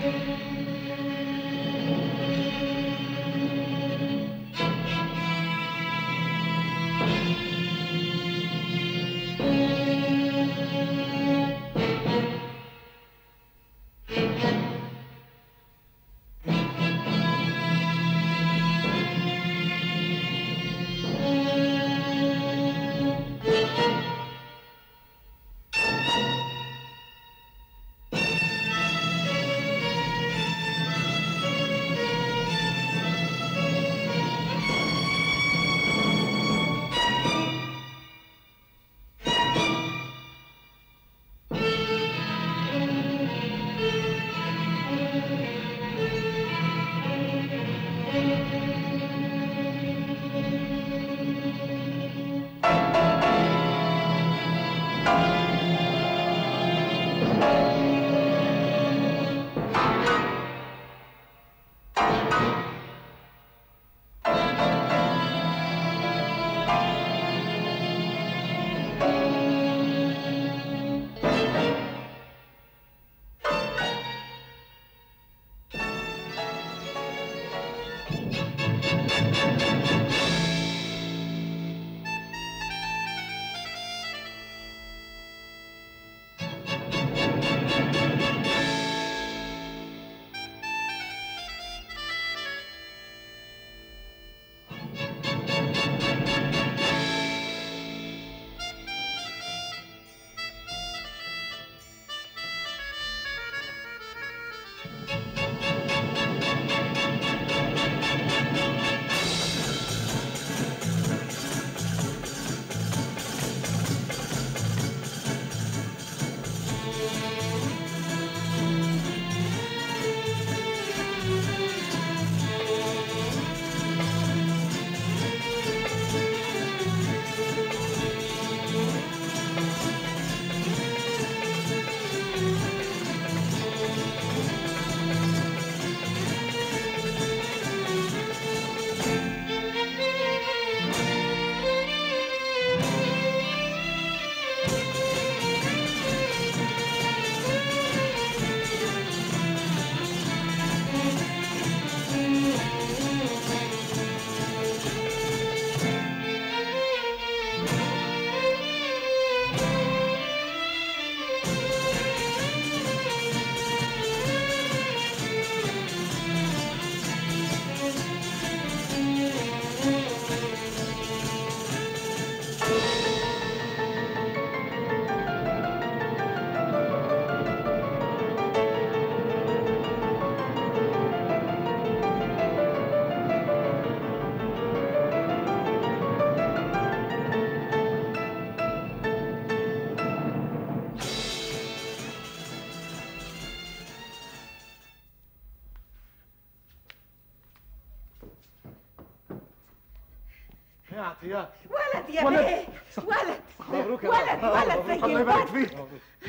يا عطيات ولد يا ولد. بيه ولد مبروك يا ولد بابا. ولد زي الله يبارك الورد. فيك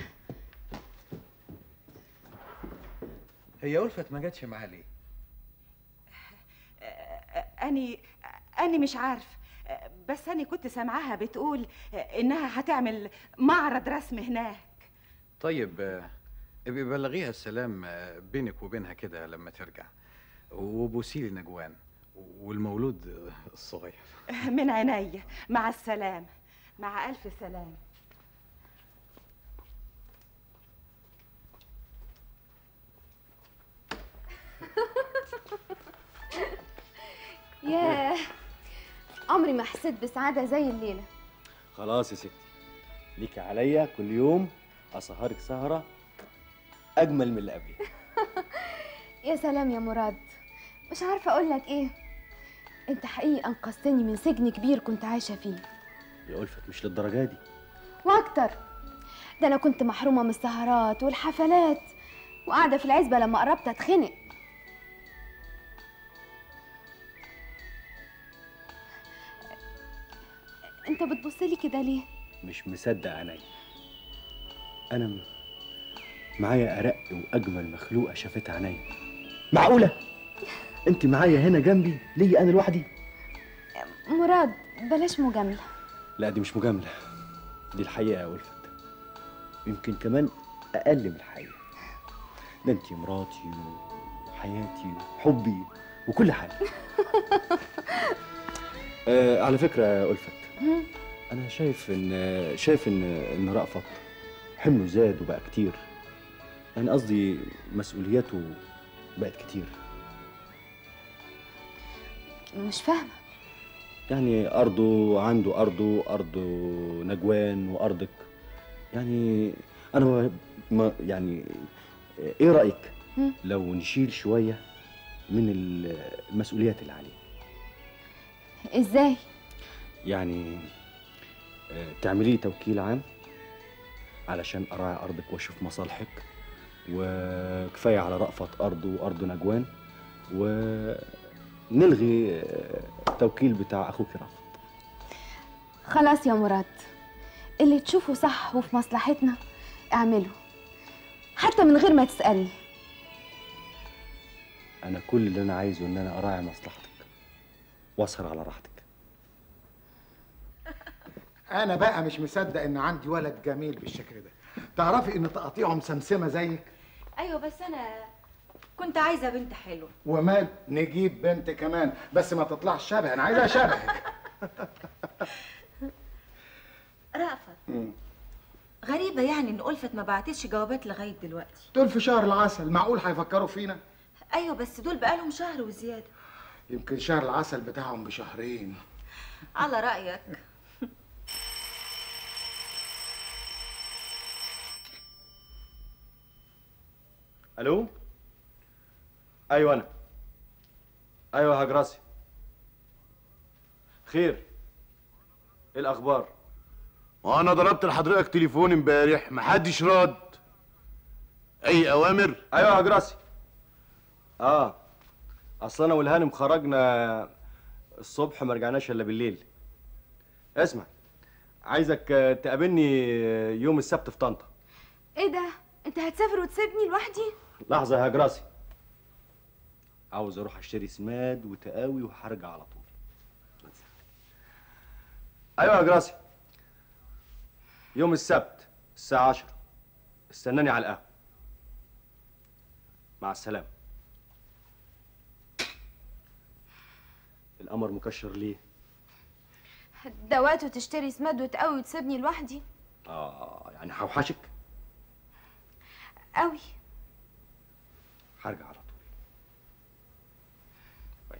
هي ألفت ما جاتش معاه ليه؟ أني أني مش عارف بس أني كنت سامعاها بتقول إنها هتعمل معرض رسم هناك طيب آه، ابقي بلغيها السلام آه، بينك وبينها كده لما ترجع وبوسيلي نجوان والمولود آه، الصغير من عينيا مع السلامة مع ألف سلامة ياه عمري ما حسيت بسعادة زي الليلة خلاص يا ستي ليك عليا كل يوم اسهرك سهره اجمل من اللي قبلها يا سلام يا مراد مش عارفة أقول لك إيه أنت حقيقي أنقذتني من سجن كبير كنت عايشة فيه يا ألفت مش للدرجه دي وأكتر ده أنا كنت محرومة من السهرات والحفلات وقاعدة في العزبة لما قربت أتخنق أنت بتبصلي كده ليه؟ مش مصدق عينيا انا م- معايا ارق واجمل مخلوقه شافتها عينيا معقوله انت معايا هنا جنبي ليا انا لوحدي مراد بلاش مجاملة لا دي مش مجامله دي الحقيقه يا ألفت يمكن كمان اقل من الحقيقه ده انت مراتي وحياتي وحبي وكل حاجه آه على فكره يا ألفت مم. انا شايف ان شايف ان ان رأفت حمله زاد وبقى كتير يعني قصدي مسؤولياته بقت كتير مش فاهمه يعني أرضه عنده أرضه أرض نجوان وأرضك يعني أنا ما- ما يعني إيه رأيك مم. لو نشيل شوية من المسؤوليات اللي عليه ازاي يعني آه، تعملي توكيل عام علشان أراعي أرضك وأشوف مصالحك وكفاية على رأفت أرضه وأرض نجوان ونلغي آه، التوكيل بتاع أخوك رأفت خلاص يا مراد اللي تشوفه صح وفي مصلحتنا اعمله حتى من غير ما تسألني انا كل اللي انا عايزه ان انا اراعي مصلحتك واسهر على راحتك انا بقى مش مصدق ان عندي ولد جميل بالشكل ده تعرفي ان تقاطيعه مسمسمه زيك ايوه بس انا كنت عايزه بنت حلوه ومال نجيب بنت كمان بس ما تطلعش شبه انا عايزها شبهك رأفت غريبة يعني إن ألفت ما بعتتش جوابات لغاية دلوقتي دول في شهر العسل معقول هيفكروا فينا أيوة بس دول بقالهم شهر وزيادة يمكن شهر العسل بتاعهم بشهرين على رأيك الو ايوه انا ايوه يا هجراسي خير ايه الاخبار وانا ضربت لحضرتك تليفون امبارح محدش رد اي اوامر ايوه يا هجراسي اه اصل انا والهانم خرجنا الصبح ما رجعناش الا بالليل اسمع عايزك آه، تقابلني يوم السبت في طنطا ايه ده انت هتسافر وتسيبني لوحدي لحظة يا هجراسي عاوز اروح اشتري سماد وتقاوي وهرجع على طول ايوه يا هجراسي يوم السبت الساعة عشرة استناني على القهوة مع السلامة القمر مكشر ليه؟ ده وقت وتشتري سماد وتقوي وتسيبني لوحدي اه يعني هوحشك قوي هرجع على طول باي.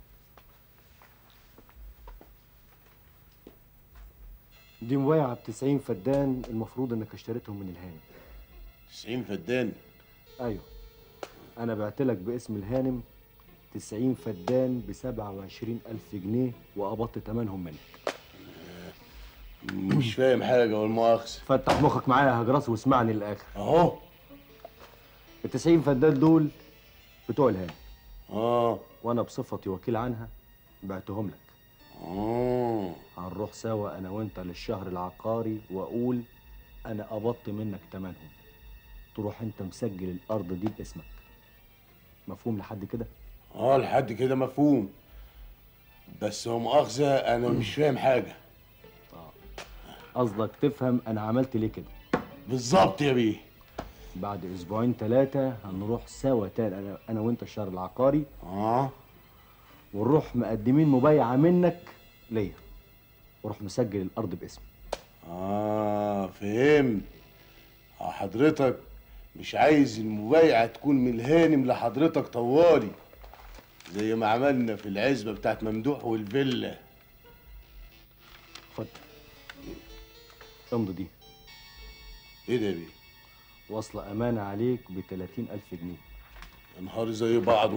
دي مبايعة ب 90 فدان المفروض انك اشتريتهم من الهانم 90 فدان ايوه انا بعت لك باسم الهانم 90 فدان ب 27 ألف جنيه وقبضت تمنهم منك مش فاهم حاجه والمؤاخذه فتح مخك معايا يا هجراس واسمعني للاخر اهو ال 90 فدان دول بتوع الهانم اه وانا بصفتي وكيل عنها بعتهم لك اه هنروح سوا انا وانت للشهر العقاري واقول انا قبضت منك تمنهم تروح انت مسجل الارض دي باسمك مفهوم لحد كده اه لحد كده مفهوم بس هو مؤاخذه انا مش فاهم حاجه قصدك تفهم انا عملت ليه كده بالظبط يا بيه بعد اسبوعين ثلاثه هنروح سوا تاني انا انا وانت الشهر العقاري اه ونروح مقدمين مبايعه منك ليا واروح مسجل الارض باسمي اه فهمت اه حضرتك مش عايز المبايعة تكون من الهانم لحضرتك طوالي زي ما عملنا في العزبة بتاعت ممدوح والفيلا خد امضي دي ايه ده يا بيه؟ واصلة أمانة عليك ب 30000 جنيه يا نهار زي بعضه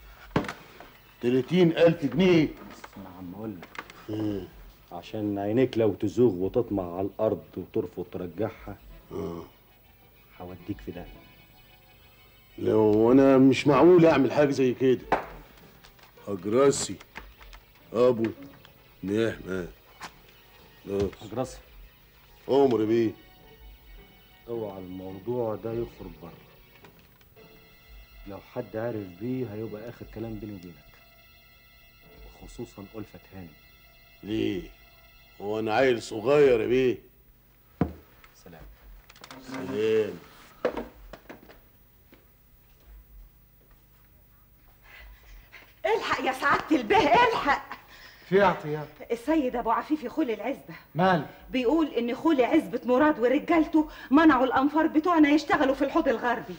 30000 جنيه اسمع عم أقول لك عشان عينيك لو تزوغ وتطمع على الأرض وترفض ترجعها هوديك في ده لو انا مش معقول اعمل حاجة زي كده اجراسي ابو نعمة خلاص أجراسي عمر بيه اوعى الموضوع ده يخرج بره لو حد عرف بيه هيبقى آخر كلام بيني وبينك وخصوصا ألفة هاني ليه هو انا عيل صغير يا بيه سلام سلام يا سعاده البه الحق في عطيات السيد ابو عفيفي خول العزبه مال بيقول ان خول عزبه مراد ورجالته منعوا الانفار بتوعنا يشتغلوا في الحوض الغربي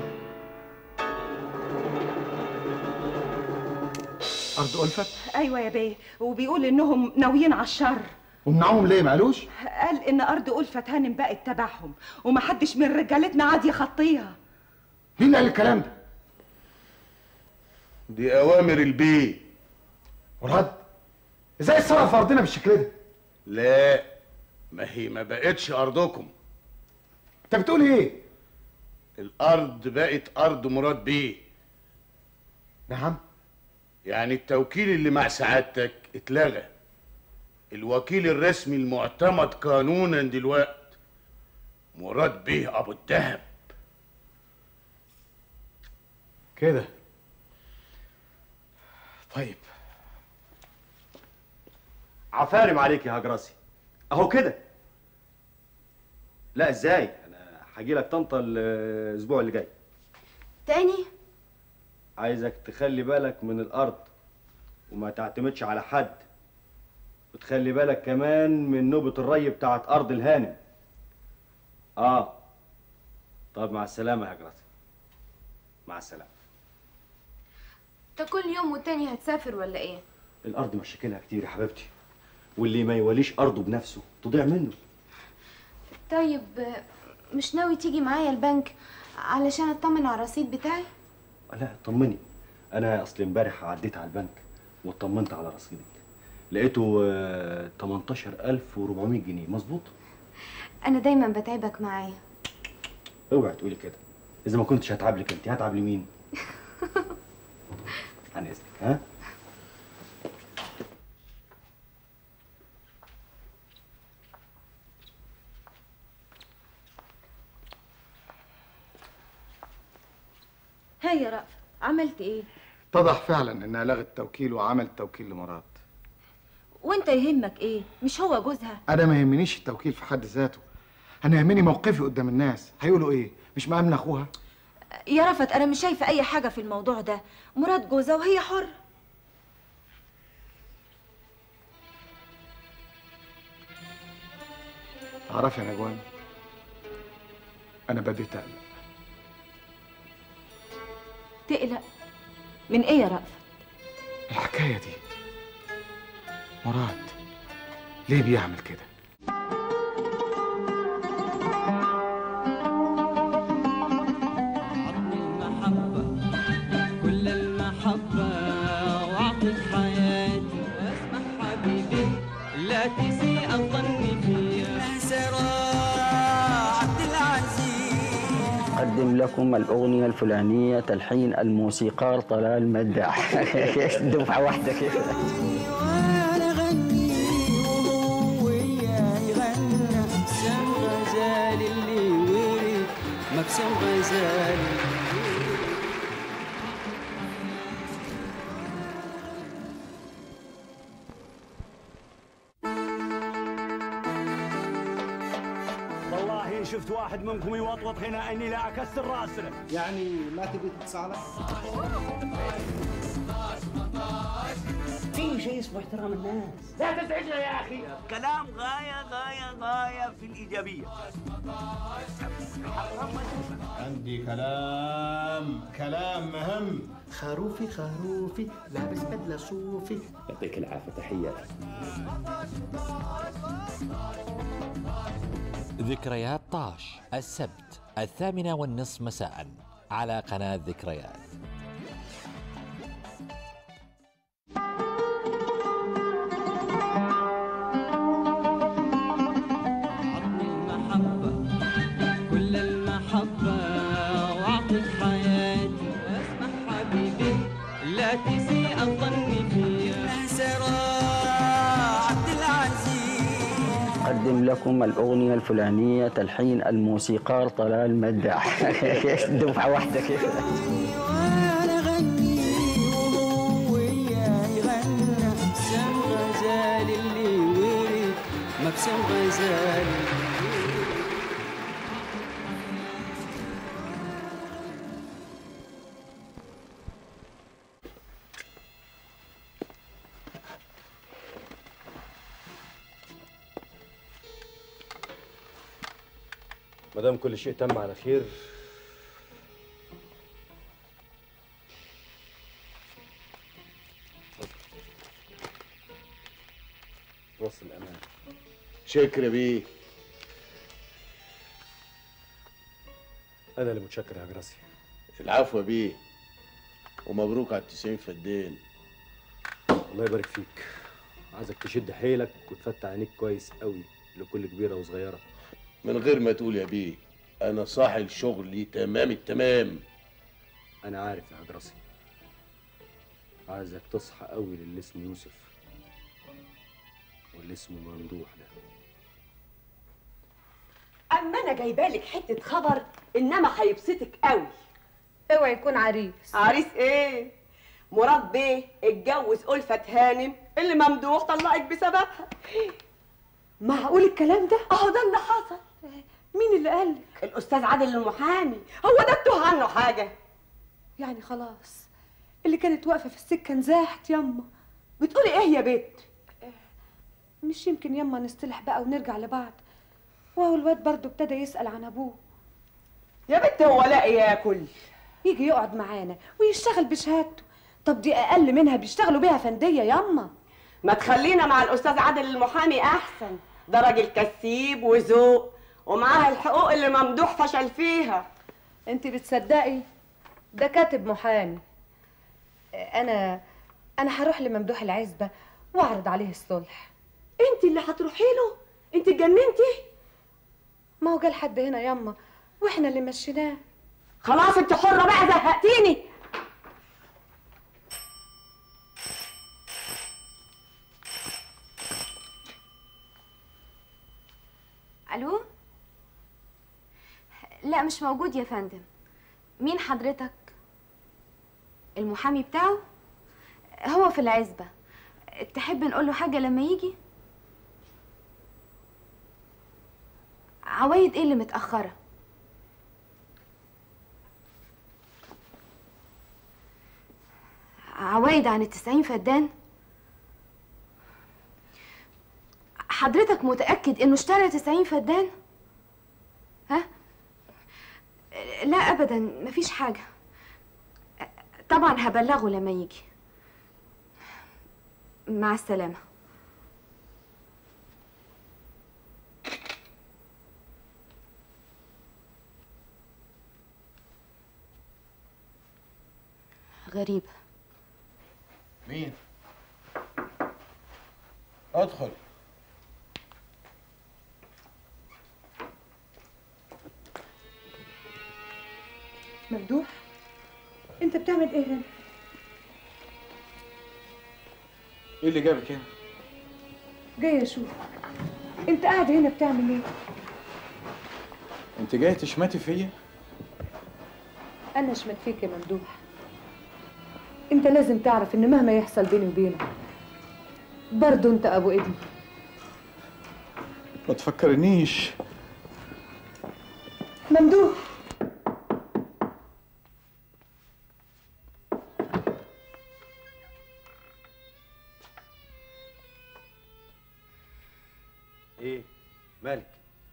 ارض ألفت ايوه يا بيه وبيقول انهم ناويين على الشر ومنعهم ليه مالوش قال ان ارض ألفت هانم بقت تبعهم ومحدش من رجالتنا عاد يخطيها مين اللي قال الكلام ده دي اوامر البيه مراد ازاي اتصرف في ارضنا بالشكل ده لا ما هي ما بقتش ارضكم انت بتقول ايه الارض بقت ارض مراد بيه نعم يعني التوكيل اللي مع سعادتك اتلغى الوكيل الرسمي المعتمد قانونا دلوقت مراد بيه ابو الدهب كده طيب عفارم عليك يا هجرسي اهو كده لا ازاي انا هاجي لك طنطا الاسبوع اللي جاي تاني عايزك تخلي بالك من الارض وما تعتمدش على حد وتخلي بالك كمان من نوبة الري بتاعت ارض الهانم اه طب مع السلامة يا هجرسي مع السلامة انت كل يوم والتاني هتسافر ولا ايه الارض مشاكلها كتير يا حبيبتي واللي ما يوليش ارضه بنفسه تضيع منه طيب آه، مش ناوي تيجي معايا البنك علشان اطمن على الرصيد بتاعي لا طمني انا اصل امبارح عديت على البنك واطمنت على رصيدك لقيته آه، 18400 جنيه مظبوط انا دايما بتعبك معايا اوعي تقولي كده اذا ما كنتش هتعب لك انت هتعب لمين عن اذنك ها هاي يا رأفت عملت ايه اتضح فعلا انها لغت توكيل وعملت توكيل لمراد وانت يهمك ايه مش هو جوزها انا ما يهمنيش التوكيل في حد ذاته انا يهمني موقفي قدام الناس هيقولوا ايه مش مأمن اخوها يا رفت انا مش شايفه اي حاجه في الموضوع ده مراد جوزها وهي حر تعرفي يا نجوان انا بديت اقلق تقلق من ايه يا رأفت الحكايه دي مراد ليه بيعمل كده عطني المحبة كل المحبة واعطيك حياتي واسمح حبيبي لا تسيء الظن فيا سراء عبد العزيز أقدم لكم الأغنية الفلانية تلحين الموسيقار طلال مداح دفعة واحدة كده وانا غني وهو وياي غنى مبسم غزال اللي ورد مبسم غزال والله إن شفت واحد منكم يوطوط هنا اني لا اكسر راسه يعني ما تبي تتصالح في شيء اسمه احترام الناس لا تزعجنا يا اخي كلام غايه غايه غايه في الايجابيه عندي كلام كلام مهم خروفي خروفي لابس بدلة صوفي يعطيك العافية تحياتي ذكريات طاش السبت الثامنة والنصف مساء على قناة ذكريات عطني المحبة كل المحبة واعطيك حياتي واسمح حبيبي لا تسيء الظن فيا سراء عبد العزيز أقدم لكم الأغنية الفلانية تلحين الموسيقار طلال مداح دفعة واحدة كده وانا غني وهو وياي غنى مبسم غزال اللي ورد مبسم غزال ما دام كل شيء تم على خير وصل الامان شكر يا بيه انا اللي متشكر يا جراسي العفو يا بيه ومبروك على التسعين فدان الله يبارك فيك عايزك تشد حيلك وتفتح عينيك كويس قوي لكل كبيره وصغيره من غير ما تقول يا بيه انا صاحي شغلي تمام التمام انا عارف يا جراسي عايزك تصحى قوي للي اسمه يوسف واللي اسمه ممدوح ده اما انا جايبالك حته خبر انما هيبسطك قوي اوعي يكون عريس عريس ايه مراد بيه اتجوز ألفة هانم اللي ممدوح طلقك بسببها معقول الكلام ده اهو ده اللي حصل مين اللي قالك الاستاذ عادل المحامي هو ده بتوه عنه حاجه يعني خلاص اللي كانت واقفه في السكه نزاحت يما بتقولي ايه يا بنت مش يمكن يما نصطلح بقى ونرجع لبعض وهو الواد برضه ابتدى يسأل عن ابوه يا بنت هو لاقي ياكل يجي يقعد معانا ويشتغل بشهادته طب دي اقل منها بيشتغلوا بيها فنديه يما ما تخلينا مع الاستاذ عادل المحامي احسن ده راجل كسيب وذوق ومعاه الحقوق اللي ممدوح فشل فيها انت بتصدقي ده كاتب محامي انا انا هروح لممدوح العزبه واعرض عليه الصلح انت اللي هتروحي له انت اتجننتي ما هو جه لحد هنا يما واحنا اللي مشيناه خلاص انت حره بقى زهقتيني الو لا مش موجود يا فندم مين حضرتك المحامي بتاعه هو في العزبة تحب نقول له حاجة لما يجي عوايد ايه اللي متأخرة عوايد عن التسعين فدان حضرتك متأكد انه اشترى تسعين فدان ها لا ابدا مفيش حاجة طبعا هبلغه لما يجي مع السلامة غريب مين ادخل ممدوح انت بتعمل ايه هنا ايه اللي جابك هنا جاي اشوفك انت قاعد هنا بتعمل ايه انت جاي تشمتي فيا انا اشمت فيك يا ممدوح انت لازم تعرف ان مهما يحصل بيني وبينك برضه انت ابو ابني ما تفكرنيش ممدوح ايه مالك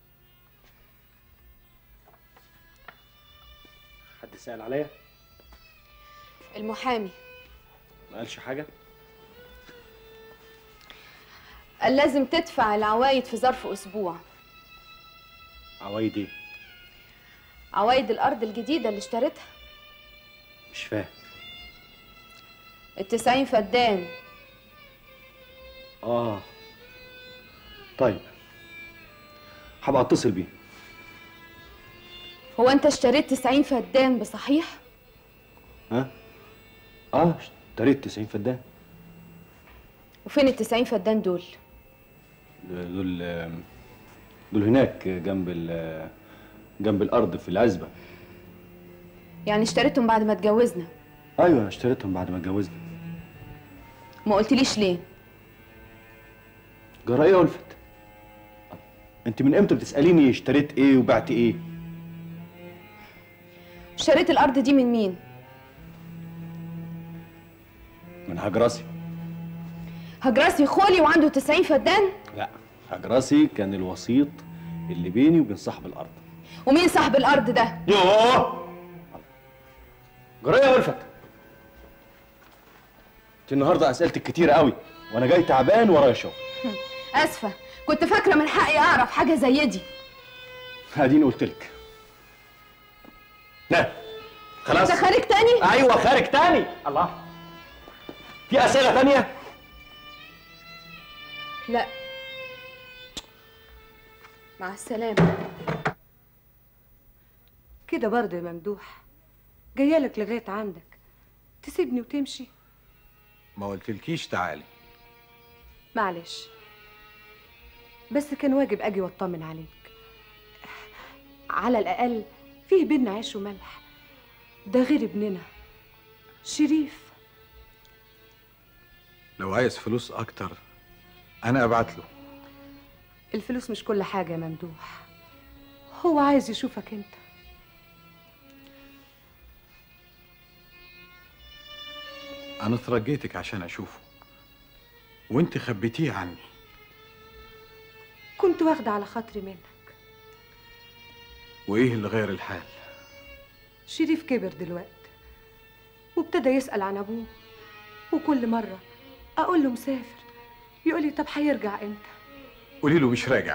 حد سأل عليا المحامي ما قالش حاجه قال لازم تدفع العوايد في ظرف اسبوع عوايد ايه عوايد الارض الجديدة اللي اشتريتها مش فاهم التسعين فدان اه طيب هبقى اتصل بيه هو انت اشتريت تسعين فدان بصحيح ها اه اشتريت 90 فدان وفين التسعين فدان دول دول دول هناك جنب ال جنب الارض في العزبه يعني اشتريتهم بعد ما اتجوزنا ايوه انا اشتريتهم بعد ما اتجوزنا ما قلتليش ليه جرايه ولفت انت من امتى بتساليني اشتريت ايه وبعت ايه اشتريت الارض دي من مين من هجراسي هجراسي خولي وعنده تسعين فدان لا هجراسي كان الوسيط اللي بيني وبين صاحب الارض ومين صاحب الارض ده يوه جرايه يا ولفت انت النهارده اسئلتك كتيره قوي وانا جاي تعبان ورايا شغل اسفه كنت فاكره من حقي اعرف حاجه زي دي اديني قلت لك لا خلاص انت خارج تاني ايوه خارج تاني الله في اسئله تانية لا مع السلامه كده برضه يا ممدوح جايالك لغايه عندك تسيبني وتمشي ما قلتلكيش تعالي معلش بس كان واجب اجي واطمن عليك على الاقل فيه بينا عيش وملح ده غير ابننا شريف لو عايز فلوس اكتر انا ابعت له الفلوس مش كل حاجه يا ممدوح هو عايز يشوفك انت انا اترجيتك عشان اشوفه وانت خبيتيه عني كنت واخده على خاطري منك وايه اللي غير الحال شريف كبر دلوقتي وابتدى يسأل عن أبوه وكل مرة أقول له مسافر يقول لي طب هيرجع إمتى قولي له مش راجع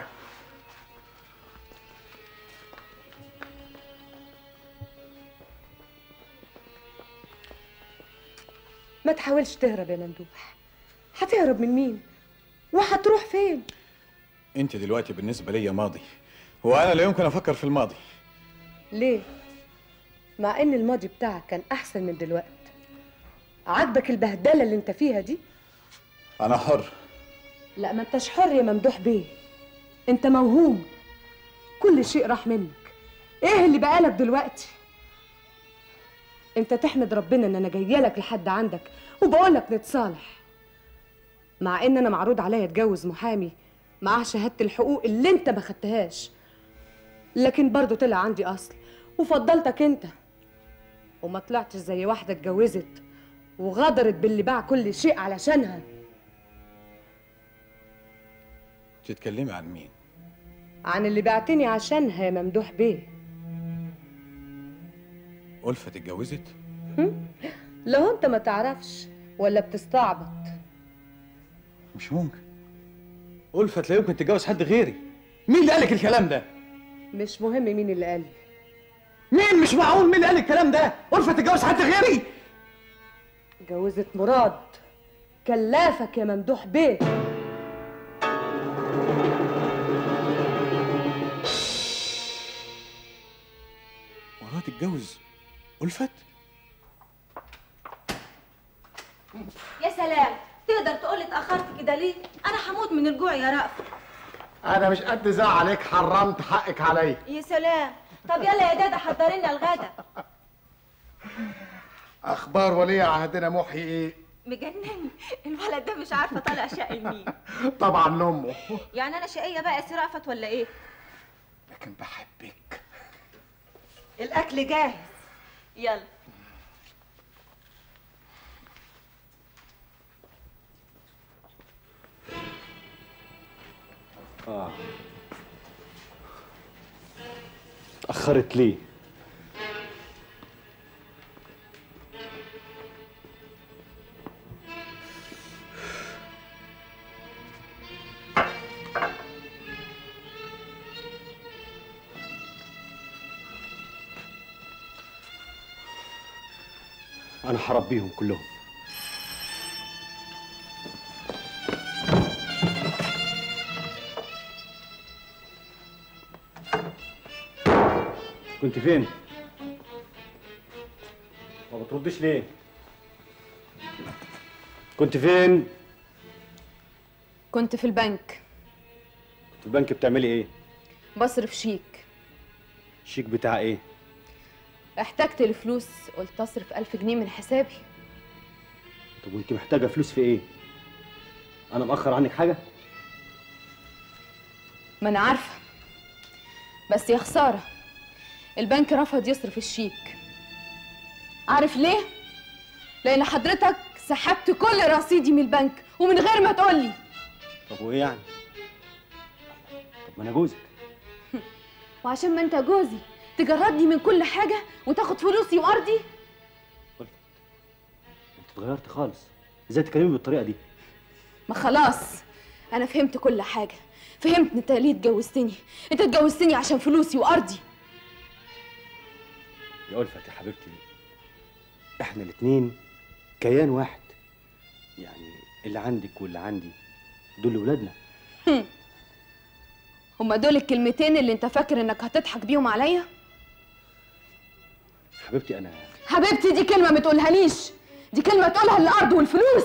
ما تحاولش تهرب يا ممدوح هتهرب من مين وهتروح فين انت دلوقتي بالنسبه ليا ماضي وانا لا يمكن افكر في الماضي ليه مع ان الماضي بتاعك كان احسن من دلوقتي عاجبك البهدله اللي انت فيها دي انا حر لا ما انتش حر يا ممدوح بيه انت موهوم كل شيء راح منك ايه اللي بقالك دلوقتي انت تحمد ربنا ان انا جايه لك لحد عندك وبقول لك نتصالح مع ان انا معروض عليا اتجوز محامي معاه شهاده الحقوق اللي انت ما خدتهاش لكن برضه طلع عندي اصل وفضلتك انت وما طلعتش زي واحده اتجوزت وغدرت باللي باع كل شيء علشانها تتكلمي عن مين عن اللي بعتني عشانها يا ممدوح بيه ألفة اتجوزت لو انت ما تعرفش ولا بتستعبط مش ممكن ألفة لا يمكن تتجوز حد غيري مين اللي قالك الكلام ده مش مهم مين اللي قال مين مش معقول مين اللي قال الكلام ده ألفة تتجوز حد غيري جوزت مراد كلافك يا ممدوح بيه مراد اتجوز ألفت يا سلام تقدر تقولي اتأخرت كده ليه؟ أنا هموت من الجوع يا رأفت انا مش قد زعلك حرمت حقك عليا يا سلام طب يلا يا دادا حضري لنا الغدا اخبار ولي عهدنا محي ايه مجنني الولد ده مش عارفه طالع شقي مين طبعا لامه يعني انا شقيه بقى يا سي رأفت ولا ايه لكن بحبك الاكل جاهز يلا اه اتأخرت ليه؟ أنا هربيهم كلهم كنت فين؟ ما بتردش ليه؟ كنت فين؟ كنت في البنك في البنك بتعملي ايه؟ بصرف شيك الشيك بتاع ايه؟ احتجت الفلوس قلت اصرف ألف جنيه من حسابي طب وانت محتاجة فلوس في ايه؟ أنا مأخر عنك حاجة؟ ما انا عارفه بس يا خساره البنك رفض يصرف الشيك عارف ليه لان حضرتك سحبت كل رصيدي من البنك ومن غير ما تقولي طب وايه يعني؟ طب ما أنا جوزك وعشان ما انت جوزي تجردني من كل حاجه وتاخد فلوسي وارضي انت اتغيرت خالص ازاي تكلمي بالطريقه دي ما خلاص انا فهمت كل حاجه فهمت انت ليه اتجوزتني انت اتجوزتني عشان فلوسي وارضي يا ألفت يا حبيبتي احنا الاتنين كيان واحد يعني اللي عندك واللي عندي دول ولادنا هم. هما دول الكلمتين اللي انت فاكر انك هتضحك بيهم عليا حبيبتي انا حبيبتي دي كلمه ما تقولهاليش دي كلمه تقولها للارض والفلوس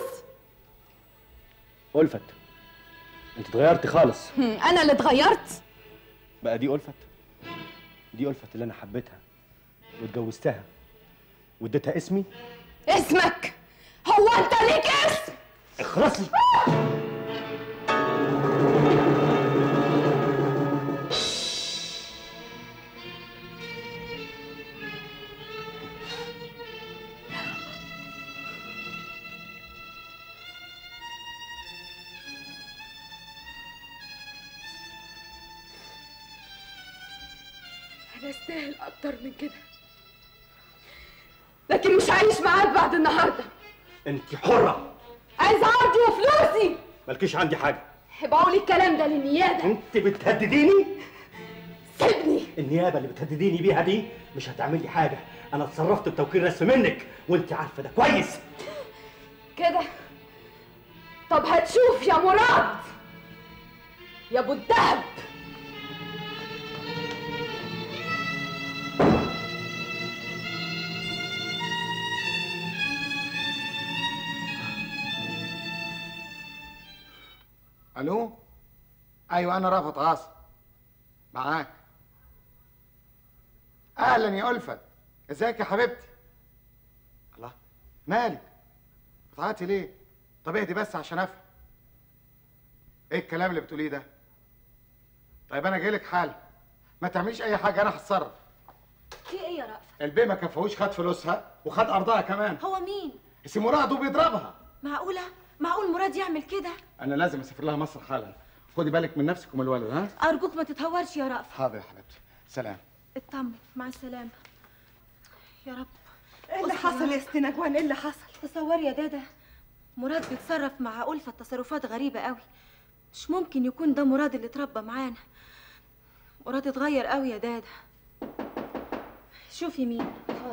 ألفت انت اتغيرت خالص هم. انا اللي اتغيرت بقى دي ألفت دي ألفت اللي انا حبيتها واتجوزتها واديتها اسمي اسمك هو انت ليك اسم اخرسي انا استاهل اكتر من كده لكن مش عايش معاك بعد النهارده انت حرة عايز ارضي وفلوسي مالكيش عندي حاجة بقول الكلام ده للنيابه انت بتهدديني سيبني النيابة اللي بتهدديني بيها دي مش هتعملي حاجة انا اتصرفت بتوكيل رسم منك وانت عارفة ده كويس كده طب هتشوف يا مراد يا ابو الدهب الو ايوه انا رافض عاصم معاك اهلا يا الفت ازيك يا حبيبتي الله مالك بتعيطي ليه طب اهدي بس عشان افهم ايه الكلام اللي بتقوليه ده طيب انا جاي لك حالا ما تعمليش اي حاجه انا هتصرف في ايه يا رأفت البيه ما كفاهوش خد فلوسها وخد ارضها كمان هو مين اسم مراد وبيضربها معقوله معقول مراد يعمل كده انا لازم اسافر لها مصر حالا خدي بالك من نفسك ومن الولد ها ارجوك ما تتهورش يا رأفت حاضر يا حبيبتي سلام اطمن مع السلامه يا رب ايه اللي حصل يا ست نجوان ايه اللي حصل تصوري يا دادا مراد بيتصرف مع ألفة تصرفات غريبة قوي مش ممكن يكون ده مراد اللي اتربى معانا مراد اتغير قوي يا دادا شوفي مين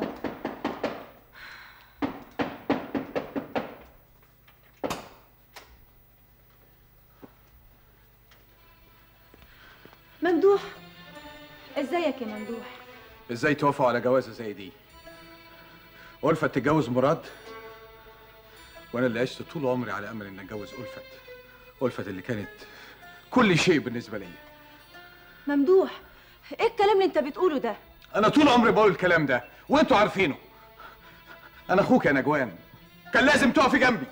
ممدوح ازيك يا ممدوح ازاي توافقوا على جوازه زي دي ألفت تتجوز مراد وانا اللي عشت طول عمري على امل ان اتجوز ألفت ألفت اللي كانت كل شيء بالنسبه لي ممدوح ايه الكلام اللي انت بتقوله ده انا طول عمري بقول الكلام ده وانتوا عارفينه انا اخوك يا نجوان كان لازم تقفي جنبي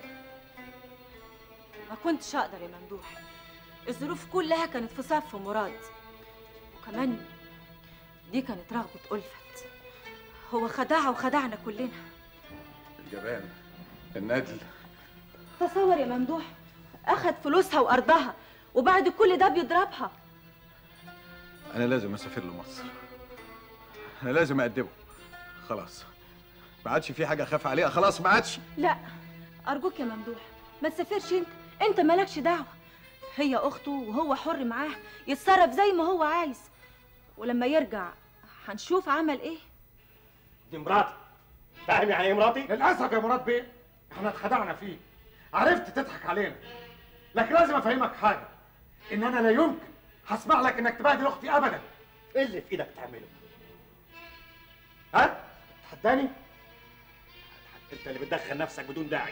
ما كنتش اقدر يا ممدوح الظروف كلها كانت في صف مراد وكمان دي كانت رغبة ألفت هو خدعها وخدعنا كلنا الجبان الندل تصور يا ممدوح أخد فلوسها وأرضها وبعد كل ده بيضربها انا لازم اسافر لمصر انا لازم اقدمه خلاص ما عادش في حاجه اخاف عليها خلاص ما عادش لا أرجوك يا ممدوح ما تسافرش أنت أنت مالكش دعوة هي أخته وهو حر معاه يتصرف زي ما هو عايز ولما يرجع هنشوف عمل إيه دي مراتي فاهم يعني ايه مراتي؟ للاسف يا مراد بيه احنا اتخدعنا فيه عرفت تضحك علينا لكن لازم افهمك حاجه ان انا لا يمكن هسمح لك انك تبهدل اختي ابدا ايه اللي في ايدك تعمله؟ ها؟ تحداني انت اللي بتدخل نفسك بدون داعي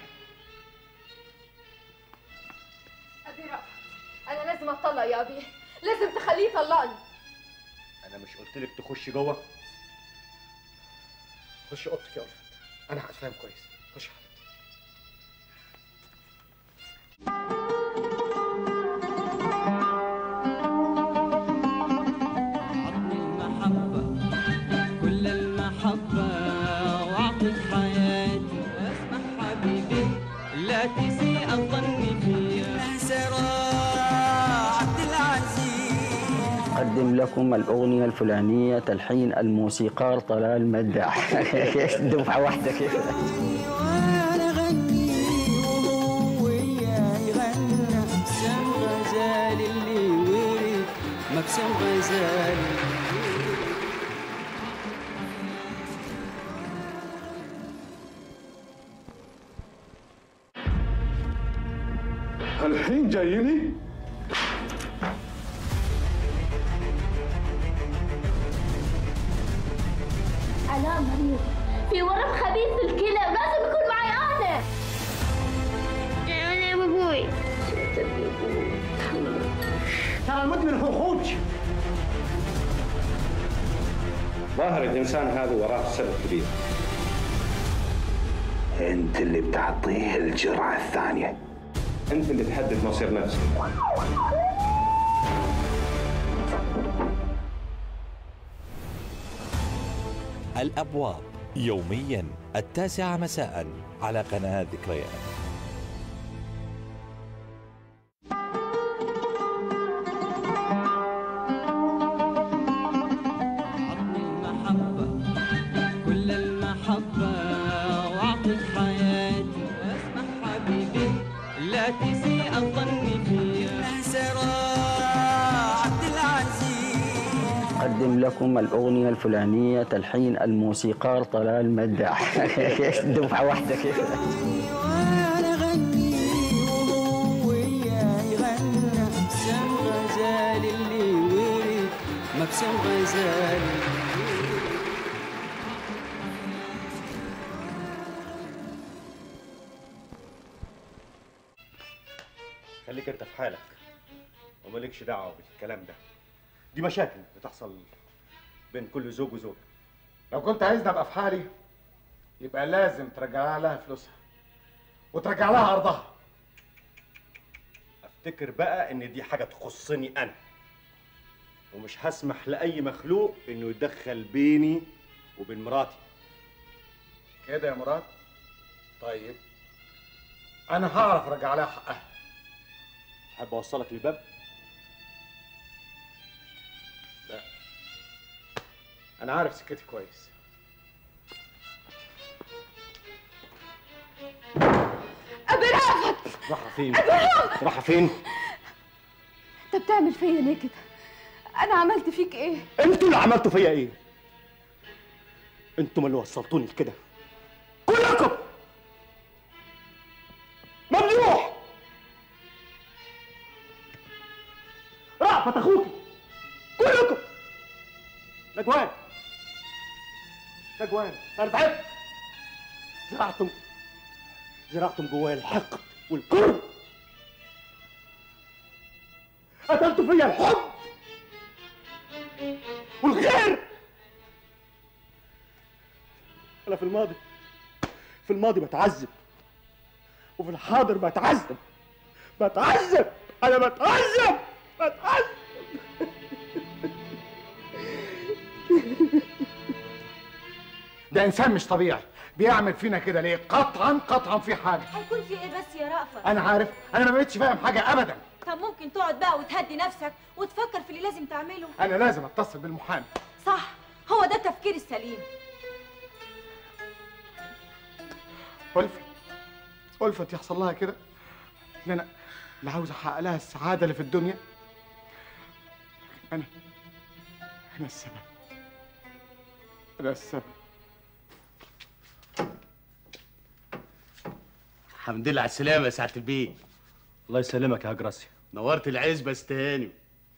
ابي رأفت انا لازم اتطلق يا ابي لازم تخليه يطلقني انا مش قلت لك تخش جوه خش اوضتك يا ألفت انا هتفهم كويس خش يا حبيبتي المحبة كل المحبة وأعطيك حياتي واسمح حبيبي لا تسيء الظن فيا سراء عبد العزيز قد أقدم لكم الأغنية الفلانية تلحين الموسيقار طلال مداح دفعة واحدة كده وانا غني وهو وياي غنى مبسم غزال اللي ورد مبسم غزال الحين جايني علاء مريض في ورم خبيث في الكلى ولازم يكون معي انا انا ابوي ترى المدمن هو خوج ظاهر الإنسان هذا وراه سبب كبير انت اللي بتعطيه الجرعة الثانية أنت اللي تحدد مصير نفسك الأبواب يوميا التاسعة مساء على قناة ذكريات كل المحبة وأعطيك حياتي واسمح حبيبي لا تسيء الظن فيا سرى عبد العزيز أقدم لكم الأغنية الفلانية تلحين الموسيقار طلال مداح دفعة واحدة كده وانا غني وهو وياي غنى مبسم غزال اللي ورد مبسم غزال خليك انت في حالك ومالكش دعوه بالكلام ده دي مشاكل بتحصل بين كل زوج وزوج لو كنت عايزني ابقى في حالي يبقى لازم ترجع لها فلوسها وترجع لها ارضها افتكر بقى ان دي حاجه تخصني انا ومش هسمح لاي مخلوق انه يتدخل بيني وبين مراتي كده يا مراد طيب انا هعرف ارجع لها حقها تحب اوصلك للباب لا انا عارف سكتي كويس أبي رافت رايحه فين أبي رافت رايحه فين أنت بتعمل فيا ليه كده؟ أنا عملت فيك إيه؟ انتوا اللي عملتوا فيا ايه انتم اللي وصلتوني لكده كلكم ممدوح رأفت اخوكي كلكم نجوان نجوان انا تعبت زرعتم زرعتم جوايا الحقد والكره قتلتوا فيا الحب والغير انا في الماضي في الماضي بتعذب وفي الحاضر بتعذب بتعذب انا بتعذب بتعذب ده انسان مش طبيعي بيعمل فينا كده ليه قطعا قطعا في حاجه هيكون في ايه بس يا رأفت انا عارف انا ما بقتش فاهم حاجه ابدا طب ممكن تقعد بقى وتهدي نفسك وتفكر في اللي لازم تعمله انا لازم اتصل بالمحامي صح هو ده التفكير السليم ألفت ألفت يحصل لها كده إن أنا اللي عاوز أحقق لها السعادة اللي في الدنيا أنا أنا السبب أنا السبب الحمد لله على السلامة يا سعادة البيه الله يسلمك يا جراسي نورت العزبة استهاني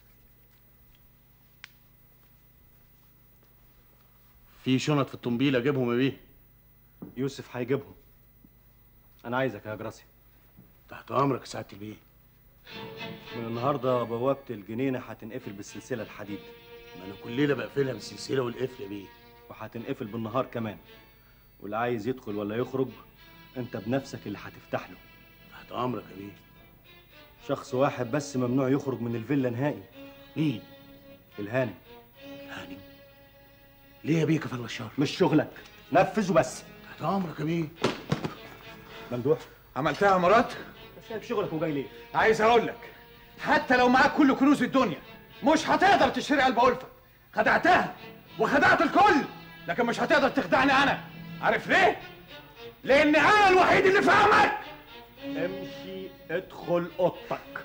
في شنط في الطنبيل اجيبهم يا بيه يوسف هيجيبهم انا عايزك يا جراسي تحت امرك يا سعادة البيه من النهارده بوابه الجنينه هتنقفل بالسلسله الحديد ما انا كل ليله بقفلها بالسلسله والقفل يا بيه وهتنقفل بالنهار كمان واللي عايز يدخل ولا يخرج انت بنفسك اللي هتفتح له تحت امرك يا بيه شخص واحد بس ممنوع يخرج من الفيلا نهائي مين الهانم الهانم ليه يا بيه كفى الله الشر مش شغلك نفذ وبس تحت امرك يا بيه ممدوح عملتها يا مراد سايب شغلك وجاي ليه عايز اقول لك حتى لو معاك كل كنوز الدنيا مش هتقدر تشتري قلب ألفت خدعتها وخدعت الكل لكن مش هتقدر تخدعني أنا عارف ليه؟ لأن أنا الوحيد اللي فاهمك امشي ادخل اوضتك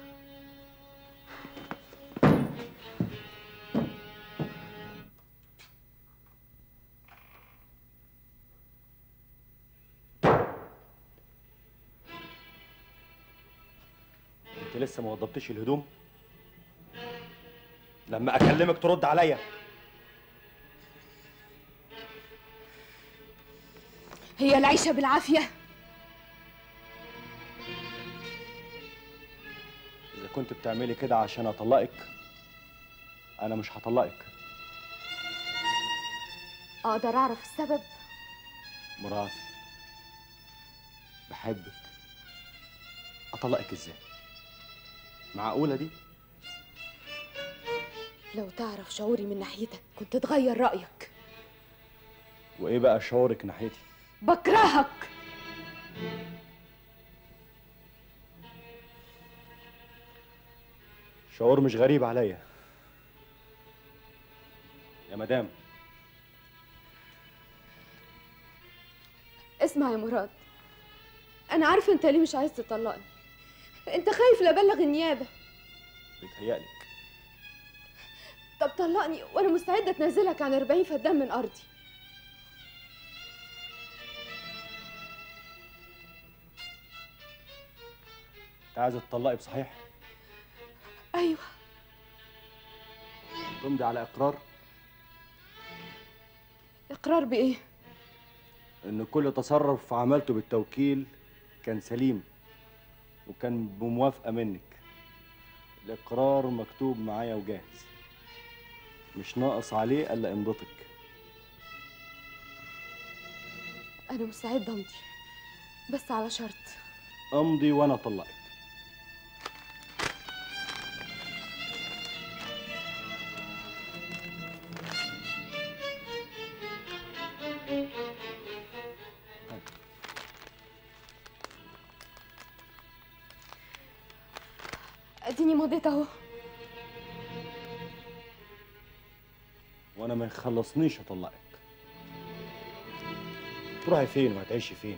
انت لسه ما وضبتش الهدوم لما اكلمك ترد عليا هي العيشة بالعافية اذا كنت بتعملي كده عشان اطلقك انا مش هطلقك أقدر أعرف السبب مراتي بحبك اطلقك ازاي معقوله دي لو تعرف شعوري من ناحيتك كنت تغير رأيك وايه بقى شعورك ناحيتي بكرهك شعور مش غريب عليا يا مدام اسمع يا مراد أنا عارفة أنت ليه مش عايز تطلقني أنت خايف لا أبلغ النيابة بيتهيألك طب طلقني وأنا مستعدة أتنازلك عن 40 فدان من أرضي انت عايزه تطلقي بصحيح أيوه تمضي على اقرار إقرار بإيه؟ ان كل تصرف عملته بالتوكيل كان سليم وكان بموافقه منك الاقرار مكتوب معايا وجاهز مش ناقص عليه الا امضتك أنا مستعدة أمضي بس على شرط امضي وانا اطلقك أديني مضيت أهو وانا ما يخلصنيش اطلقك تروحي فين وهتعيشي فين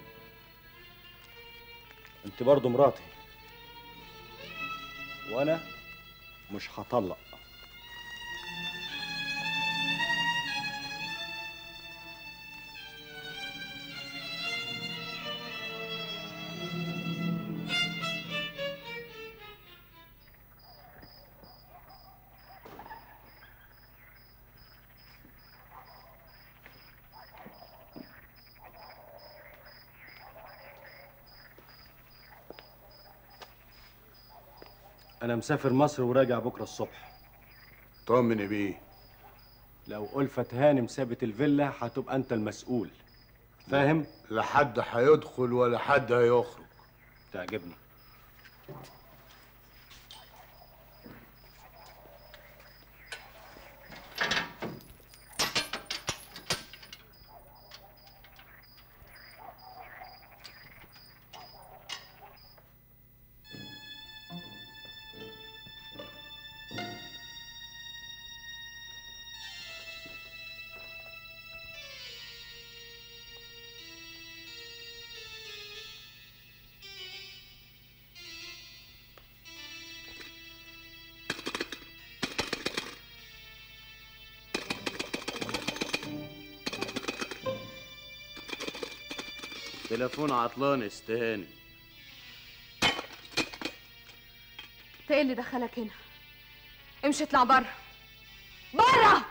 انت برضو مراتي وانا مش هطلق انا مسافر مصر وراجع بكره الصبح طمني بيه لو ألفت هانم سابت الفيلا هتبقى انت المسؤول فاهم لا حد هيدخل ولا حد هيخرج تعجبني تليفون عطلان استهاني أنت إيه اللي دخلك هنا؟ امشي اطلع بره بره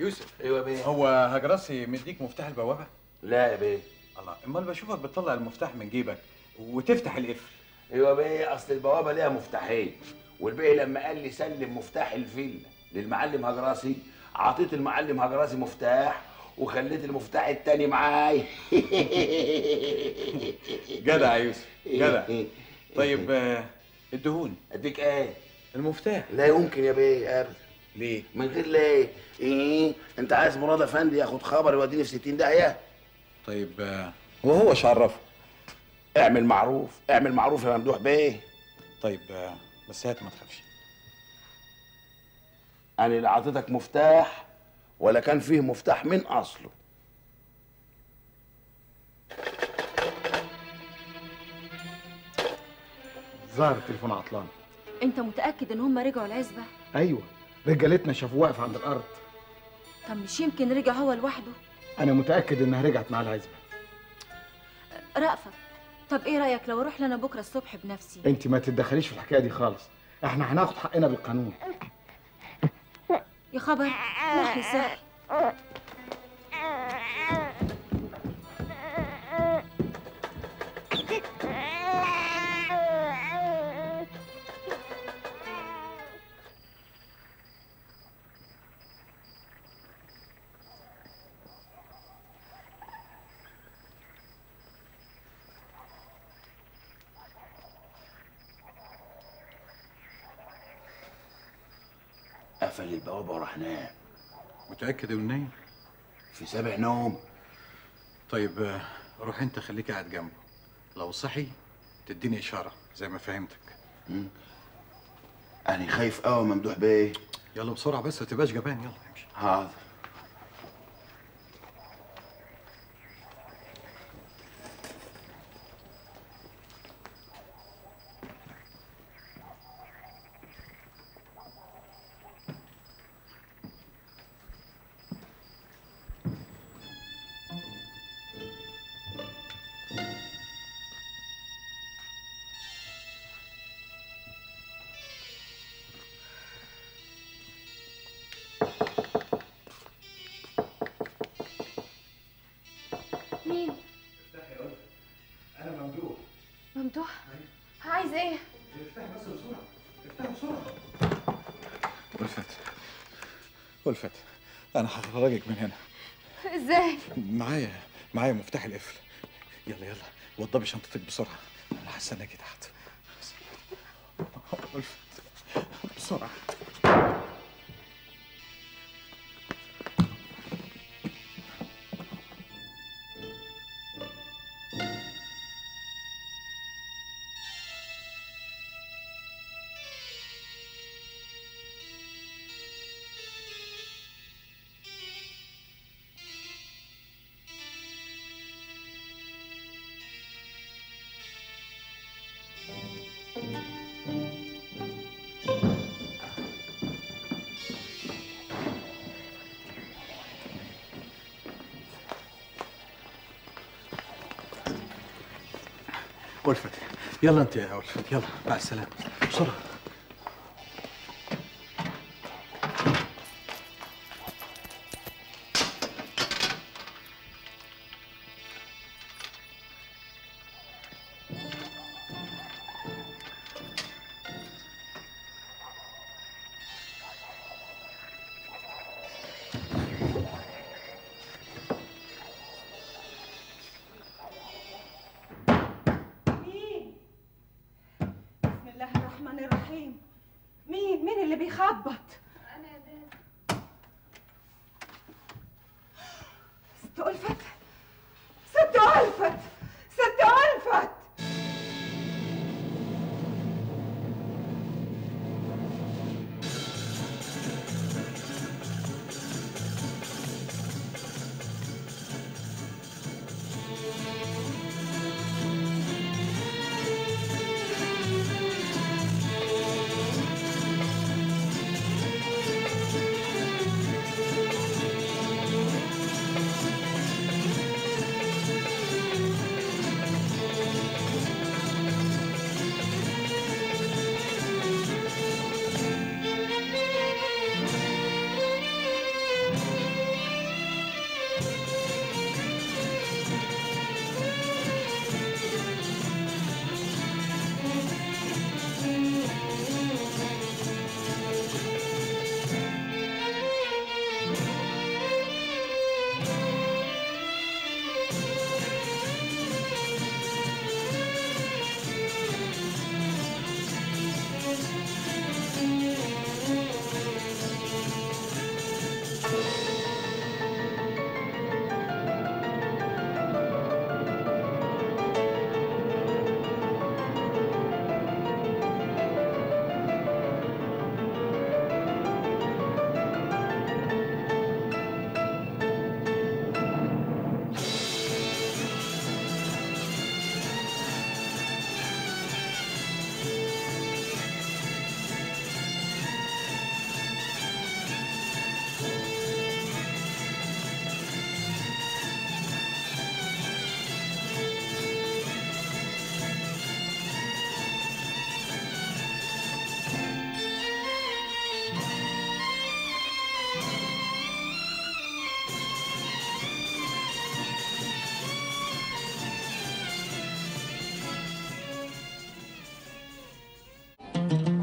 يوسف ايوه يا بيه هو هجرسي مديك مفتاح البوابه لا يا بيه الله امال بشوفك بتطلع المفتاح من جيبك وتفتح القفل ايوه يا بيه اصل البوابه ليها مفتاحين والبيه لما قال لي سلم مفتاح الفيلا للمعلم هجراسي عطيت المعلم هجراسي مفتاح وخليت المفتاح التاني معاي جدع يا يوسف جدع طيب آه، الدهون اديك ايه المفتاح لا يمكن يا بيه ابدا ليه من غير ليه ايه انت عايز مراد افندي ياخد خبر يوديني في 60 داهيه طيب آه، وهو ايش عرفه اعمل معروف اعمل معروف يا ممدوح بيه طيب آه، بس هات ما تخافش انا لا عطيتك مفتاح ولا كان فيه مفتاح من اصله ظهر التليفون عطلان انت متاكد ان هم رجعوا العزبه ايوه رجالتنا شافوه واقف عند الارض طب مش يمكن رجع هو لوحده انا متاكد انها رجعت مع العزبه رأفت طب ايه رايك لو اروح لنا بكره الصبح بنفسي انت ما تتدخليش في الحكايه دي خالص احنا هناخد حقنا بالقانون يا خبر محي صحي قفل البوابه وراح نام متاكد انه نايم في سابع نوم طيب آه، روح انت خليك قاعد جنبه لو صحي تديني اشاره زي ما فهمتك انا خايف قوي ممدوح بيه يلا بسرعه بس ما تبقاش جبان يلا امشي حاضر مين انا ممدوح ممدوح عايز ايه افتحي بس بسرعه افتحي بسرعه ألفت ألفت أنا هخرجك من هنا ازاي معايا معايا مفتاح القفل يلا يلا وضبي شنطتك بسرعة أنا هستناكي تحت ألفت بسرعة ألفت يلا أنت يا ألفت يلا مع السلامة بسرعة مين بسم الله الرحمن الرحيم مين مين اللي بيخبط انا يا ست ألفت